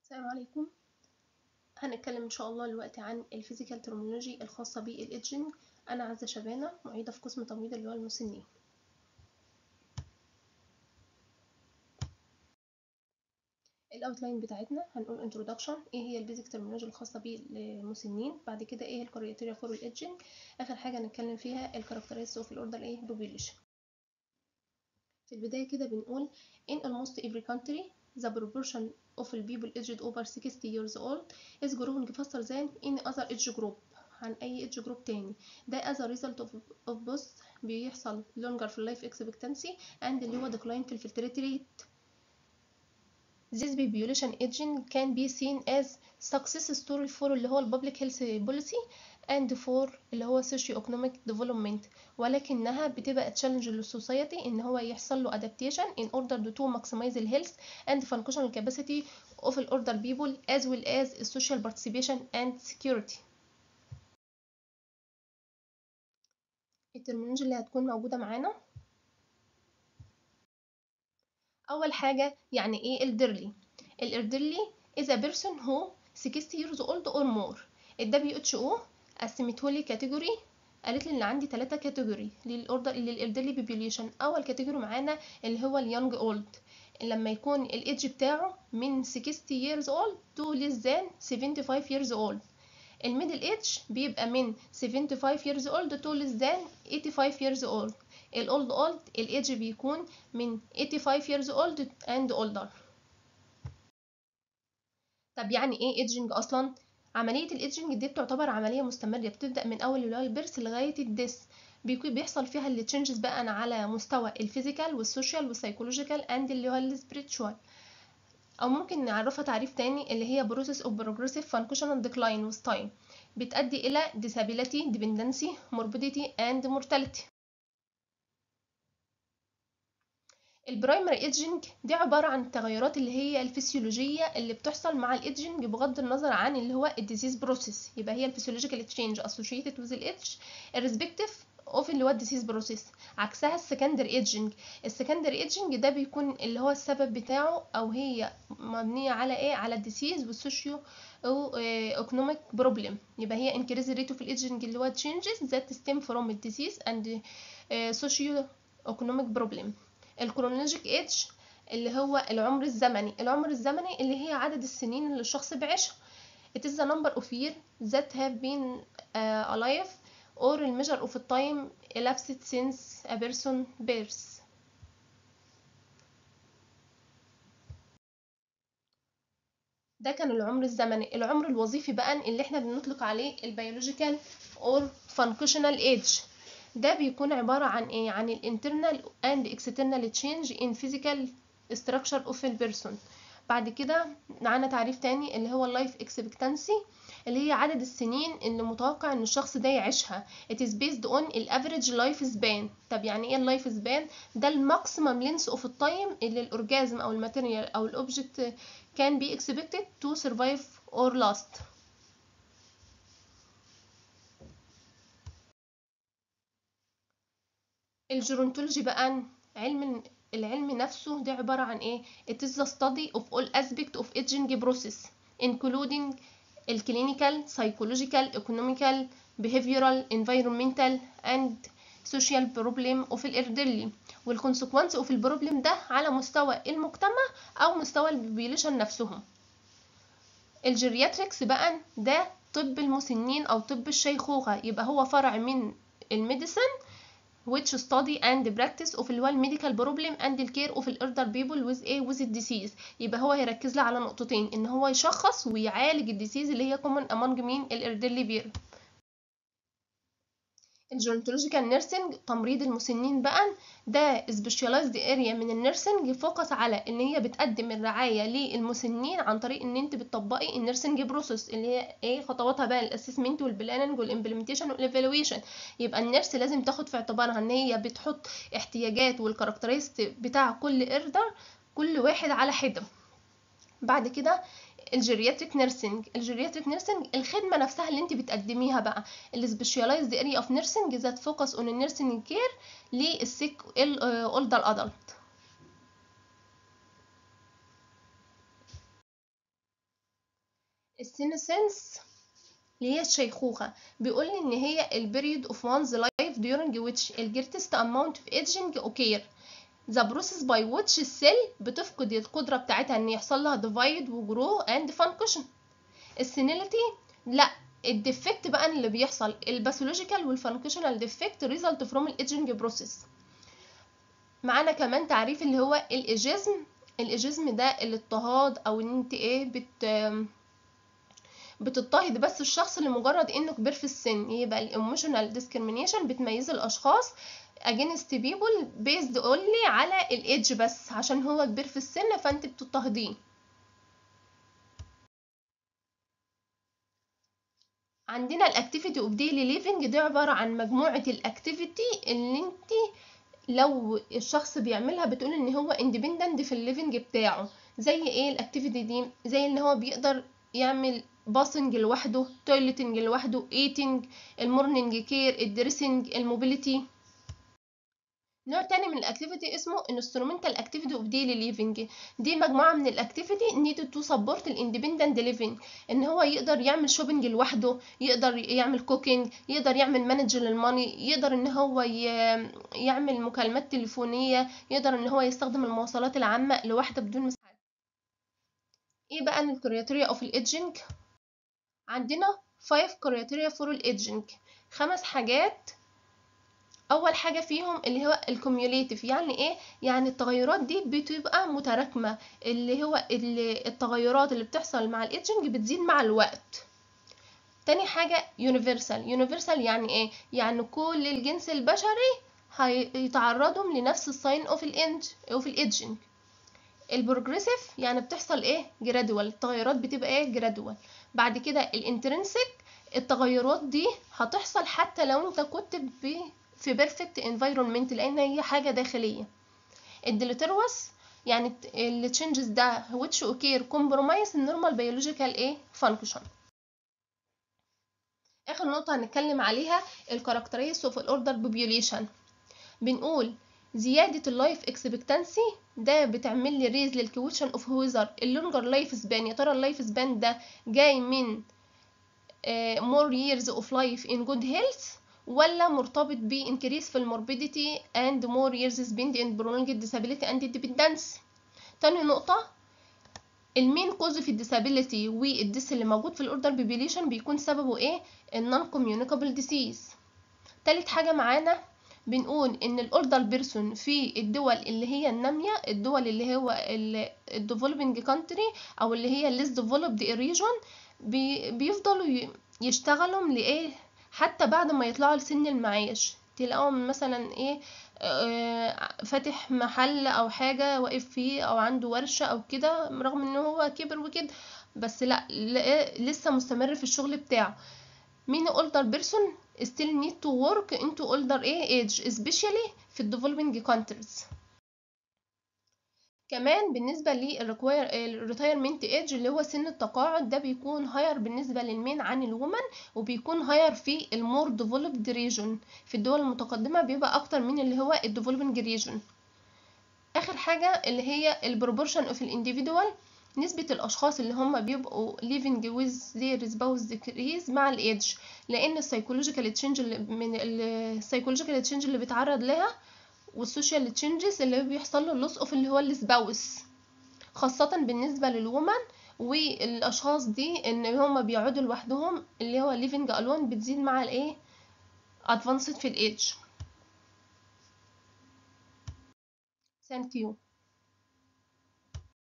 السلام عليكم هنتكلم ان شاء الله دلوقتي عن الفيزيكال ترمينولوجي الخاصه بالايدجنج انا عزه شبانه معيده في قسم تمريض اللي هو المسنين الاوتلاين بتاعتنا هنقول انترودكشن ايه هي البيزك ترمينولوجي الخاصه بالمسنين بعد كده ايه الكريتيريا فور الايدجنج اخر حاجه هنتكلم فيها الكاركترايز اوف الاوردر ايه بوبيوليشن في البدايه كده بنقول in almost every country the proportion of the people aged over 60 years old is growing faster than any other age group عن أي age group تاني ده as a result of, of both بيحصل longer في life expectancy and اللي هو decline في fertility rate This population aging can be seen as success story for اللي هو ال public health policy and for اللي هو socio-economic development ولكنها بتبقى challenge للسوسايتي ان هو يحصل له adaptation in order to maximize the health and functional capacity of the older people as well as social participation and security الترمينولوجيا اللي هتكون موجودة معانا أول حاجة يعني إيه elderly elderly is a person who 60 years old or more ال WHO قسمته لي كاتيجوري قالت لي ان عندي ثلاثة كاتيجوري للاوردر للالدرلي بوبيوليشن اول كاتيجوري معانا اللي هو اليونج اولد لما يكون الايدج بتاعه من 60 years old to less than 75 years old الميدل ايدج بيبقى من 75 years old to less than 85 years old الاولد اولد الايدج بيكون من 85 years old and older طب يعني ايه ايدجنج اصلا عملية الايدجنج دي بتعتبر عملية مستمرة بتبدأ من أول اللي هو البرث لغاية الديس بيحصل فيها اللي تشنجز بقى على مستوى الفيزيكال والسوشيال والسايكولوجيكال اند اللي هو السبريتشوال أو ممكن نعرفها تعريف تاني اللي هي process of progressive functional decline with time بتؤدي إلى disability, dependency, morbidity and mortality البرايمري ايدجنج دي عبارة عن التغيرات اللي هي الفسيولوجية اللي بتحصل مع الايدجنج بغض النظر عن اللي هو الديزيز بروسيس يبقى هي الفسيولوجيكال تشينج associated with الايدج irrespective of اللي هو الديزيز بروسيس عكسها السكندري ايدجنج السكندري ايدجنج ده بيكون اللي هو السبب بتاعه او هي مبنية على ايه على الديزيز والسوشيو او ايكونوميك بروبلم يبقى هي increase rate of الايدجنج اللي هو changes that stem from الديزيز and socio economic problem الكرونولوجيك ايدج اللي هو العمر الزمني العمر الزمني اللي هي عدد السنين اللي الشخص بعيشها it is the number of years that have been uh, alive or the measure of time elapsed since a person birth ده كان العمر الزمني العمر الوظيفي بقى اللي احنا بنطلق عليه البيولوجيكال or functional age ده بيكون عبارة عن ايه عن الانترنال and external change in physical structure of a person بعد كده معانا تعريف تاني اللي هو life expectancy اللي هي عدد السنين اللي متوقع ان الشخص ده يعيشها it is based on الافريج life span طب يعني ايه اللايف سبان ده الماكسيمم لينس اوف التايم اللي الاورجازم او الماتيريال او الاوبجكت can be expected to survive or last الجيرونتولوجي بقى علم العلم نفسه ده عبارة عن ايه it is the study of all aspects of aging process including الكلينيكال psychological economical behavioral environmental and social problem of الإردلي والكونسيكونس اوف البروبلم ده على مستوى المجتمع او مستوى البوبيليشن نفسهم الجيرياتريكس بقى ده طب المسنين او طب الشيخوخة يبقى هو فرع من الميديسن which study and practice of اللي هو الميديكال بروبلم and the care of elder people with a with a disease يبقى هو هيركز لي على نقطتين ان هو يشخص ويعالج الديسيز اللي هي common among مين الالدرلي بير الجونتولوجيكال نيرسينج تمريض المسنين بقى ده سبيشاليزد اريا من النيرسينج فوكس على ان هي بتقدم الرعايه للمسنين عن طريق ان انت بتطبقي النيرسينج بروسيس اللي هي ايه خطواتها بقى الاسسمنت والبلاننج والامبلمنتيشن والايفالويشن يبقى النيرس لازم تاخد في اعتبارها ان هي بتحط احتياجات والكاركترستيك بتاع كل اردر كل واحد على حده بعد كده الجيرياتريك نيرسينج الجيرياتريك نيرسينج الخدمه نفسها اللي انت بتقدميها بقى السبيشاليزد اريا اوف نيرسينج ذات فوكس اون النيرسينج كير للسيك اولدر ادلت السينوسينس اللي هي الشيخوخة بيقول لي إن هي ال period of one's life during which the greatest amount of aging occur the process by which السيل بتفقد القدرة بتاعتها إن يحصل لها divide و grow and function السينيليتي لا الديفكت بقى اللي بيحصل الباثولوجيكال والفانكشنال ديفكت ريزلت فروم الايدجنج بروسيس معانا كمان تعريف اللي هو الايجيزم الايجيزم ده الاضطهاد او ان انت ايه بت بتضطهد بس الشخص لمجرد انه كبير في السن يبقى الايموشنال ديسكريميشن بتميز الاشخاص against people based only على الايدج بس عشان هو كبير في السن فانت بتضطهديه عندنا الاكتيفيتي اوف ديلي ليفنج دي عباره عن مجموعه الاكتيفيتي اللي انت لو الشخص بيعملها بتقول ان هو اندبندنت في الليفنج بتاعه زي ايه الاكتيفيتي دي زي ان هو بيقدر يعمل باسنج لوحده تويلتنج لوحده ايتنج المورنينج كير الدريسنج الموبيليتي نوع تاني من الاكتيفيتي اسمه instrumental activity of daily living دي مجموعه من الاكتيفيتي needed to support الاندبندنت living ان هو يقدر يعمل شوبينج لوحده يقدر يعمل كوكينج يقدر يعمل مانج للماني يقدر ان هو يعمل مكالمات تليفونيه يقدر ان هو يستخدم المواصلات العامه لوحده بدون مساعده ايه بقى الكرياتيريا اوف الايدجنج عندنا 5 كرياتيريا فور الايدجنج خمس حاجات اول حاجه فيهم اللي هو الكوميوليتيف يعني ايه يعني التغيرات دي بتبقى متراكمه اللي هو اللي التغيرات اللي بتحصل مع الايدجنج بتزيد مع الوقت تاني حاجه يونيفرسال يونيفرسال يعني ايه يعني كل الجنس البشري هيتعرضوا لنفس الساين اوف الايدج اوف الايدجنج البروجريسيف يعني بتحصل ايه جرادوال التغيرات بتبقى ايه جرادوال بعد كده الانترنسك التغيرات دي هتحصل حتى لو انت كنت في بيرفكت انفايرمنت لان هي حاجه داخليه الديليتروس يعني التشنجز ده which occur compromise النورمال بيولوجيكال ايه فانكشن اخر نقطه هنتكلم عليها الكاركتريز اوف الاوردر بوبيوليشن بنقول زيادة اللايف اكسبكتانسي ده بتعمل لي ريز للكويشن اوف ويزر اللونجر لايف سبان يا ترى اللايف سبان ده جاي من مور years اوف لايف ان جود هيلث ولا مرتبط ب increase في الموربيديتي and more years spent in prolonged disability and dependence تاني نقطة المين كوز في الديسابيليتي والديس اللي موجود في الاوردر بيبيليشن بيكون سببه ايه النون كوميونيكابل ديسيز تالت حاجة معانا بنقول ان الاوردر بيرسون في الدول اللي هي النامية الدول اللي هو الديفلوبينج كونتري او اللي هي الليس ديفلوبد ريجون بيفضلوا يشتغلوا لايه حتى بعد ما يطلعوا لسن المعاش تلاقوهم مثلا ايه فاتح محل او حاجه واقف فيه او عنده ورشه او كده رغم ان هو كبر وكده بس لا لسه مستمر في الشغل بتاعه مين older person still need to work into older age especially في الديفلوبينج countries كمان بالنسبة للريتايرمنت ايج اللي هو سن التقاعد ده بيكون هاير بالنسبة للمين عن الومن وبيكون هاير في المور ديفلوبد ريجون في الدول المتقدمة بيبقى اكتر من اللي هو الديفلوبنج ريجون اخر حاجة اللي هي البروبورشن اوف الانديفيدوال نسبة الأشخاص اللي هم بيبقوا living with their spouse decrease مع الإيدج لأن السايكولوجيكال تشينج اللي من السايكولوجيكال تشينج اللي بيتعرض لها والسوشيال تشينجز اللي بيحصل له اللوس اوف اللي هو السباوس خاصة بالنسبة للومن والأشخاص دي إن هما بيقعدوا لوحدهم اللي هو living alone بتزيد مع الإيه advanced في الإيدج thank you